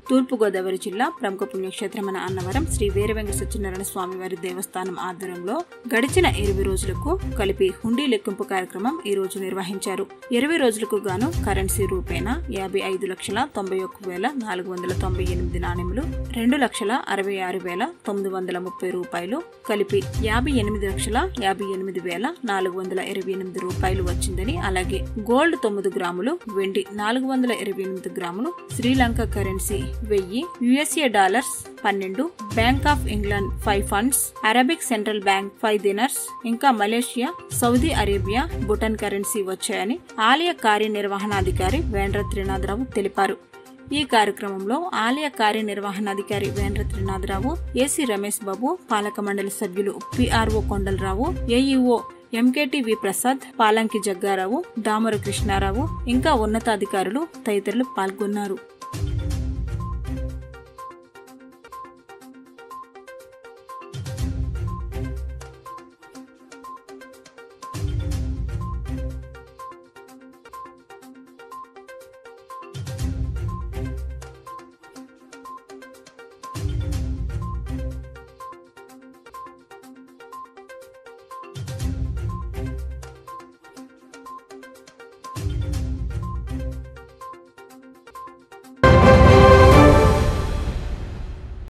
తూర్పుగోదావరి జిల్లా ప్రముఖ పుణ్యక్షేత్రమైన అన్నవరం శ్రీ వీరవెంకట సత్యనారాయణ స్వామి వారి దేవస్థానం ఆధ్వర్యంలో గడిచిన ఇరవై రోజులకు కలిపి హుండీ లెక్కింపు కార్యక్రమం ఈ రోజు నిర్వహించారు ఇరవై రోజులకు గాను కరెన్సీ రూపేణా యాభై ఐదు లక్షల తొంభై ఒక్క వేల నాలుగు వందల తొంభై ఎనిమిది నాణెములు రెండు లక్షల అరవై ఆరు వేల తొమ్మిది వందల ముప్పై రూపాయలు కలిపి యాభై ఎనిమిది లక్షల యాభై ఎనిమిది వేల నాలుగు వందల ఇరవై ఎనిమిది రూపాయలు వచ్చిందని అలాగే గోల్డ్ తొమ్మిది గ్రాములు వెండి నాలుగు వందల ఇరవై ఎనిమిది గ్రాములు శ్రీలంక కరెన్సీ వెయ్యి యుఎస్ఏ డాలర్స్ పన్నెండు bank of England five pounds Arabic central bank five dinars ఇంకా Malaysia Saudi Arabia Bhutan currency వచ్చాయని ఆలయ కార్యనిర్వహణాధికారి వేండ్ర త్రినాథరావు తెలిపారు ఈ కార్యక్రమంలో ఆలయ కార్యనిర్వహణాధికారి వేంద్ర త్రినాథరావు ఏసీ రమేష్ బాబు పాలక మండలి సభ్యులు PRO Kondala Rao AEO MKTV Prasad Palanki Jagga Rao Damara Krishna Rao ఇంకా ఉన్నతాధికారులు తదితరులు పాల్గొన్నారు